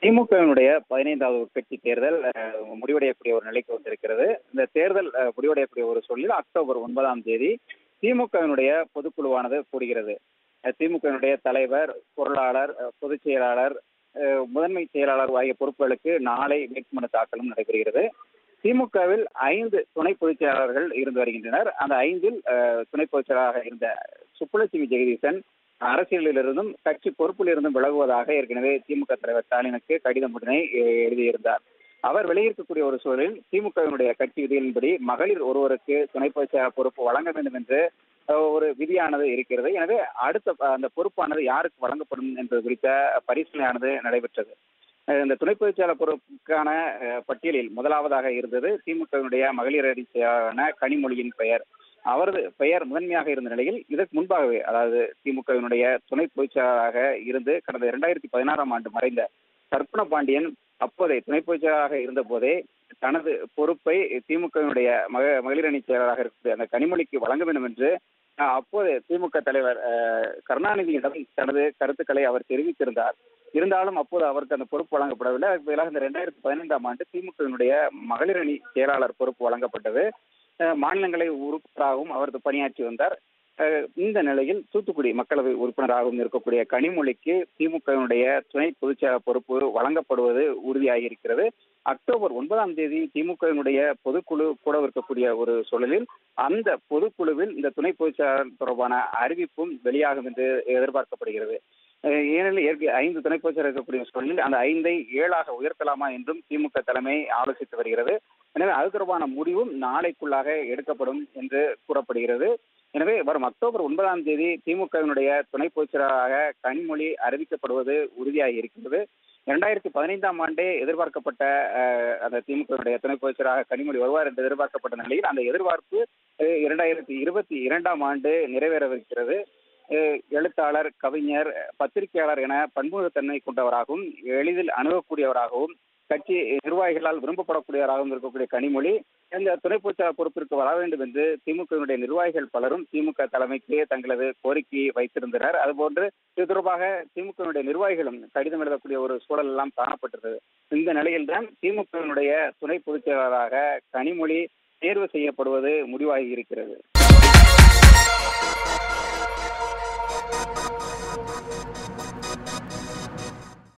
திமுகவினுடைய பதினைந்தாவது உட்கட்சி தேர்தல் அஹ், முடிவடையக்கூடிய ஒரு நிலைக்கு வந்திருக்கிறது இந்த தேர்தல் அஹ், முடிவடையக்கூடிய ஒரு சூழலில் அக்டோபர் ஒன்பதாம் தேதி திமுகவினுடைய பொதுக்குழுவானது கூடுகிறது அஹ், திமுகவினுடைய தலைவர் பொருளாளர் அஹ், பொதுச் செயலாளர் அஹ், முதன்மை செயலாளர் ஆகிய பொறுப்புகளுக்கு நாளை வேட்புமனு தாக்கலும் நடைபெறுகிறது திமுகவில் ஐந்து துணை பொதுச் செயலாளர்கள் இருந்து வருகின்றனர் அந்த ஐந்தில் அஹ், துணை பொதுச் செயலாளராக இருந்த சுப்புலட்சுமி ஜெகதீசன் அரசியலில் இருந்தும் கட்சி பொறுப்பில் இருந்தும் விலகுவதாக ஏற்கனவே திமுக தலைவர் ஸ்டாலினுக்கு கடிதம் உடனே எ- எழுதியிருந்தார் அவர் வெளியிருக்கக்கூடிய ஒரு சூழலில் திமுகவினுடைய கட்சி விதிகளின்படி மகளிர் ஒருவருக்கு துணை பொதுச் செயலாளர் பொறுப்பு வழங்க வேண்டும் என்று அஹ், ஒரு விதியானது இருக்கிறது எனவே அடுத்த அஹ், அந்த பொறுப்பானது யாருக்கு வழங்கப்படும் என்பது குறித்த பரிசீலனையானது நடைபெற்றது அஹ், இந்த துணை பொதுச் செயலாளர் பொறுப்புக்கான அஹ், பட்டியலில் முதலாவதாக இருந்தது திமுகவினுடைய மகளிர் அணி செயலாளரான கனிமொழியின் பெயர் அவரது பெயர் முதன்மையாக இருந்த நிலையில் இதற்கு முன்பாகவே அதாவது திமுகவினுடைய துணை பொதுச் செயலாளராக இருந்து கடந்த இரண்டாயிரத்தி பதினாறாம் ஆண்டு மறைந்த கற்பன பாண்டியன் அப்போதைய துணை பொதுச் செயலாளராக இருந்த போதே தனது பொறுப்பை திமுகவினுடைய மக மகளிர் அணி செயலாளராக இருக்கக்கூடிய அந்த கனிமொழிக்கு வழங்க வேண்டும் என்று அஹ், அப்போது திமுக தலைவர் அஹ், கருணாநிதியிடம் தனது கருத்துக்களை அவர் தெரிவித்திருந்தார் இருந்தாலும் அப்போது அவருக்கு அந்த பொறுப்பு வழங்கப்படவில்லை அதுக்கு பதிலாக இந்த ரெண்டாயிரத்தி பதினைந்தாம் ஆண்டு திமுகவினுடைய மகளிர் அணி செயலாளர் பொறுப்பு வழங்கப்பட்டது அஹ், மாநிலங்களை உறுப்பினராகவும் அவர் பணியாற்றி வந்தார் அஹ், இந்த நிலையில் தூத்துக்குடி மக்களவை உறுப்பினராகவும் இருக்கக்கூடிய கனிமொழிக்கு திமுகவினுடைய துணை பொதுச்செயலாளர் பொறுப்பு வழங்கப்படுவது உறுதியாகியிருக்கிறது அக்டோபர் ஒன்பதாம் தேதி திமுகவினுடைய பொதுக்குழு கூட இருக்கக்கூடிய ஒரு சூழலில் அந்த பொதுக்குழுவில் இந்த துணை பொதுச்செயலாளர் தொடர்பான அறிவிப்பும் வெளியாகும் என்று எதிர்பார்க்கப்படுகிறது அஹ் ஏனெனில் ஏற்கனவே ஐந்து துணை பொதுச்செயலாளர் இருக்கக்கூடிய சூழலில் அந்த ஐந்தை ஏழாக உயர்த்தலாமா என்றும் திமுக தலைமை ஆலோசித்து வருகிறது எனவே அது தொடர்பான முடிவும் நாளைக்குள்ளாக எடுக்கப்படும் என்று கூறப்படுகிறது எனவே வரும் அக்டோபர் ஒன்பதாம் தேதி திமுகவினுடைய துணை பொதுச்செயலாளராக கனிமொழி அறிவிக்கப்படுவது உறுதியாகி இருக்கிறது இரண்டாயிரத்தி பதினைந்தாம் ஆண்டே எதிர்பார்க்கப்பட்ட அஹ், அந்த திமுகவினுடைய துணை பொதுச்செயலாளராக கனிமொழி வருவார் என்று எதிர்பார்க்கப்பட்ட நிலையில் அந்த எதிர்பார்ப்பு அஹ், இரண்டாயிரத்தி இருபத்தி இரண்டாம் ஆண்டு நிறைவேறவிருக்கிறது அஹ், எழுத்தாளர் கவிஞர் பத்திரிகையாளர் என பன்முகத்தன்மை கொண்டவராகவும் எளிதில் அணுகக்கூடியவராகவும் கட்சி நிர்வாகிகளால் விரும்பப்படக்கூடியவராகவும் இருக்கக்கூடிய கனிமொழி இந்த துணை பொதுச்செயலாளர் பொறுப்பிற்கு வர வேண்டும் என்று திமுகவினுடைய நிர்வாகிகள் பலரும் திமுக தலைமைக்கு தங்களது கோரிக்கையை வைத்திருந்தனர் அதுபோன்று இது தொடர்பாக திமுகவினுடைய நிர்வாகிகளும் கடிதம் எழுதக்கூடிய ஒரு சூழல் எல்லாம் காணப்பட்டது இந்த நிலையில்தான் திமுகவினுடைய துணை பொதுச் செயலாளராக கனிமொழி தேர்வு செய்யப்படுவது முடிவாகி இருக்கிறது